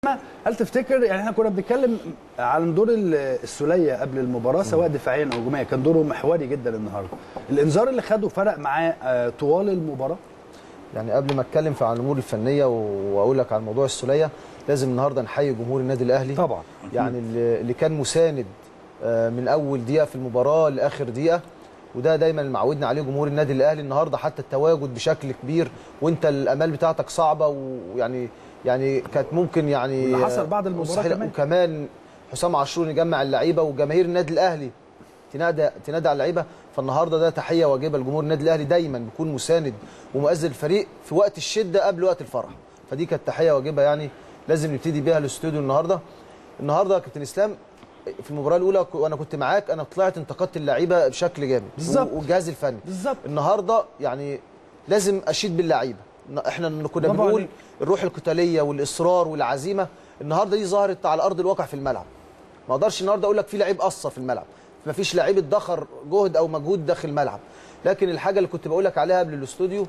هل تفتكر يعني احنا كنا بنتكلم عن دور ال- السوليه قبل المباراه سواء دفاعيا او هجوميا كان دوره محوري جدا النهارده الانذار اللي خده فرق معاه آه، طوال المباراه يعني قبل ما اتكلم في عن الامور الفنيه واقول لك عن موضوع السوليه لازم النهارده نحيي جمهور النادي الاهلي طبعا يعني اللي اللي كان مساند آه، من اول دقيقه في المباراه لاخر دقيقه وده دايما اللي معودنا عليه جمهور النادي الاهلي النهارده حتى التواجد بشكل كبير وانت الامال بتاعتك صعبه ويعني يعني كانت ممكن يعني واللي حصل بعد المباراة مستحيل- كمان. وكمان حسام عاشور يجمع اللعيبه وجماهير النادي الاهلي تنادى تنادى على اللعيبه فالنهارده ده تحيه واجبه لجمهور النادي الاهلي دايما بيكون مساند ومؤزر الفريق في وقت الشده قبل وقت الفرح فدي كانت تحيه واجبه يعني لازم نبتدي بيها الاستوديو النهارده النهارده يا كابتن اسلام في المباراه الاولى ك- وانا كنت معاك انا طلعت انتقدت اللعيبه بشكل جامد بالظبط. والجهاز الفني بالظبط النهارده يعني لازم اشيد باللعيبه احنا كنا برافو بنقول عليك. الروح القتاليه والاصرار والعزيمه النهارده دي ظهرت على ارض الواقع في الملعب ما اقدرش النهارده اقول لك في لعيب قصر في الملعب ما فيش لعيب اتدخر جهد او مجهود داخل الملعب لكن الحاجه اللي كنت بقول لك عليها قبل الاستوديو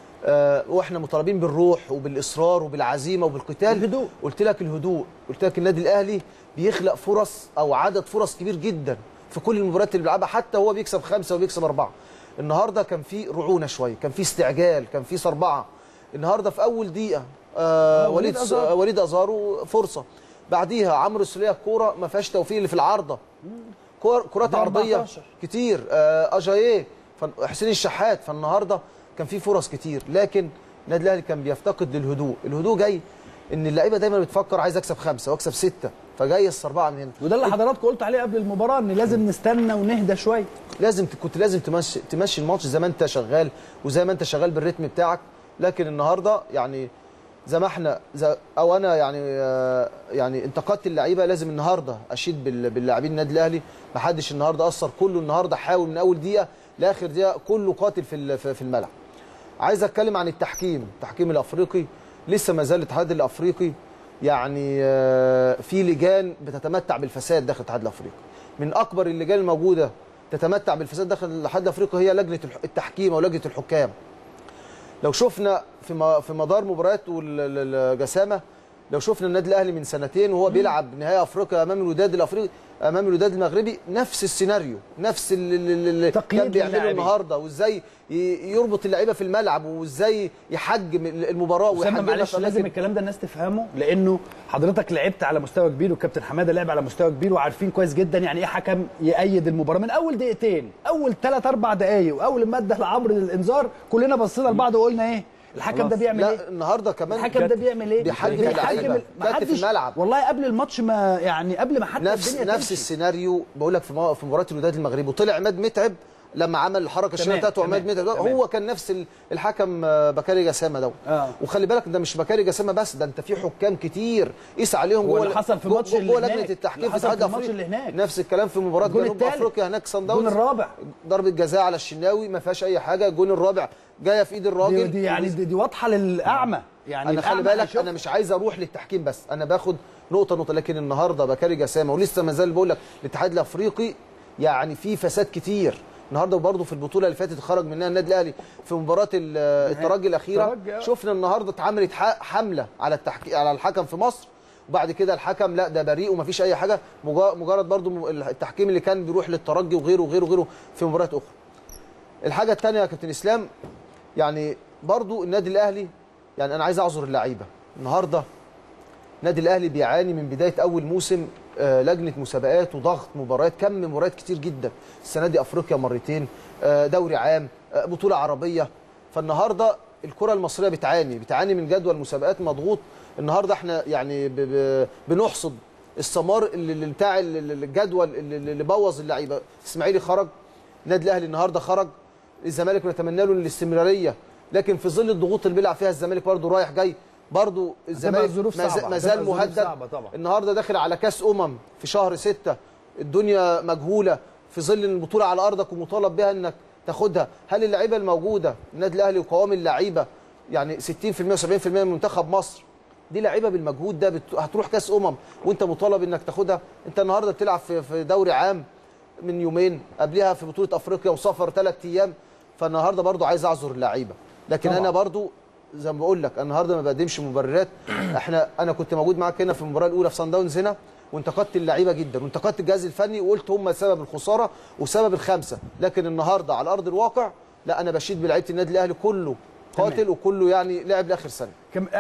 آه واحنا مطالبين بالروح وبالاصرار وبالعزيمه وبالقتال الهدوء. قلت لك الهدوء قلت لك النادي الاهلي بيخلق فرص او عدد فرص كبير جدا في كل المباريات اللي بيلعبها حتى هو بيكسب خمسه وبيكسب اربعه النهارده كان في رعونه شويه كان في استعجال كان في صربعه النهارده في اول دقيقه آه آه، وليد وليد أزارو. آه وليد ازارو فرصه بعديها عمرو السوليه الكوره ما فيهاش توفيق اللي في العارضه كور كرات ده عرضيه 14. كتير آه اجاييه فن- حسين الشحات فالنهارده كان في فرص كتير لكن النادي الاهلي كان بيفتقد للهدوء الهدوء جاي ان اللعيبه دايما بتفكر عايز اكسب خمسه واكسب سته فجاي الصربعه من هنا وده اللي حضراتكم قلت عليه قبل المباراه ان لازم نستنى ونهدى شويه لازم كنت لازم تمشي تمشي الماتش زي ما انت شغال وزي ما انت شغال بالريتم بتاعك لكن النهارده يعني زي ما احنا زي او انا يعني آه، يعني انتقدت اللعيبه لازم النهارده اشيد بال- باللاعبين النادي الاهلي ما حدش النهارده اثر كله النهارده حاول من اول دقيقه لاخر دقيقه كله قاتل في ال- في في الملعب عايز اتكلم عن التحكيم التحكيم الافريقي لسه ما زال الاتحاد الافريقي يعني آه، في لجان بتتمتع بالفساد داخل الاتحاد الافريقي من اكبر اللجان الموجوده تتمتع بالفساد داخل الاتحاد الافريقي هي لجنه الح- التحكيم او لجنه الحكام لو شفنا في م- في مدار مباريات الجسامه لو شفنا النادي الاهلي من سنتين وهو بيلعب نهائي افريقيا امام الوداد الافريقي امام الوداد المغربي نفس السيناريو نفس ال- ال- اللي تقييد كان بيعمله للاعبين. النهارده وازاي ي- يربط اللعيبه في الملعب وازاي يحجم المباراه اسامه ويحجمها معلش في لازم أماكن- الكلام ده الناس تفهمه لانه حضرتك لعبت على مستوى كبير والكابتن حماده لعب على مستوى كبير وعارفين كويس جدا يعني ايه حكم يأيد المباراه من اول دقيقتين اول ثلاث اربع دقائق واول ما ادى لعمرو الانذار كلنا بصينا لبعض وقلنا ايه الحكم ده بيعمل لا ايه النهارده كمان الحكم ده بيعمل ايه بيحجم بيحجم اللعيبة. ال- جت في محدش- الملعب. والله قبل الماتش ما يعني قبل ما حتى نفس الدنيا نفس تمشي. السيناريو بقول لك في مو- في مباراه الوداد المغربي وطلع عماد متعب لما عمل الحركه الشمال تمام، بتاعته عماد تمام، متعب ده، تمام. هو كان نفس ال- الحكم آه، بكاري جسامه ده آه. وخلي بالك ده مش بكاري جسامه بس ده انت في حكام كتير قيس عليهم هو جوه اللي حصل في جوه- ماتش اللي جوه لجنه هناك. التحكيم اللي في حصل الاتحاد في الماتش الافريقي اللي هناك. نفس الكلام في مباراه الجون جنوب التالت. افريقيا هناك صن الجون داونز الرابع ضربه جزاء على الشناوي ما فيهاش اي حاجه الجون الرابع جايه في ايد دي, الراجل دي يعني دي, دي واضحه للاعمى يعني انا خلي الأعمى بالك هيشوف. انا مش عايز اروح للتحكيم بس انا باخد نقطه نقطه لكن النهارده بكاري جسامه ولسه ما زال بقول لك الاتحاد الافريقي يعني في فساد كتير النهارده برضه في البطوله اللي فاتت خرج منها النادي الاهلي في مباراه ال- الترجي الاخيره الترجي، آه. شفنا النهارده اتعملت ح- حمله على التحكي على الحكم في مصر وبعد كده الحكم لا ده بريء ومفيش اي حاجه مجا- مجرد برضه م- التحكيم اللي كان بيروح للترجي وغيره وغيره وغيره في مباريات اخرى الحاجه الثانيه يا كابتن اسلام يعني برضو النادي الاهلي يعني انا عايز اعذر اللعيبه النهارده النادي الاهلي بيعاني من بدايه اول موسم آه، لجنه مسابقات وضغط مباريات كم مباريات كتير جدا السنه دي افريقيا مرتين آه، دوري عام آه، بطوله عربيه فالنهارده الكره المصريه بتعاني بتعاني من جدول مسابقات مضغوط النهارده احنا يعني ب- ب- بنحصد الثمار اللي اللي بتاع ال- ال- الجدول اللي اللي بوظ اللعيبه اسماعيلي خرج النادي الاهلي النهارده خرج الزمالك نتمنى له الاستمراريه لكن في ظل الضغوط اللي بيلعب فيها الزمالك برضه رايح جاي برضه الزمالك الظروف ما زال- صعبة، ما زال هتبقى الظروف مهدد صعبة طبعا. النهارده داخل على كاس امم في شهر ستة الدنيا مجهوله في ظل ان البطوله على ارضك ومطالب بها انك تاخدها هل اللعيبه الموجوده النادي الاهلي وقوام اللعيبه يعني 60% و70% من منتخب مصر دي لعيبه بالمجهود ده بت... هتروح كاس امم وانت مطالب انك تاخدها انت النهارده بتلعب في في دوري عام من يومين قبلها في بطوله افريقيا وسفر ثلاث ايام فالنهارده برضو عايز اعذر اللعيبه لكن طبعا. انا برضو زي ما بقول لك أنا النهارده ما بقدمش مبررات احنا انا كنت موجود معاك هنا في المباراه الاولى في صن داونز هنا وانتقدت اللعيبه جدا وانتقدت الجهاز الفني وقلت هم سبب الخساره وسبب الخمسه لكن النهارده على ارض الواقع لا انا بشيد بلعيبه النادي الاهلي كله قاتل وكله يعني لعب لاخر سنه كم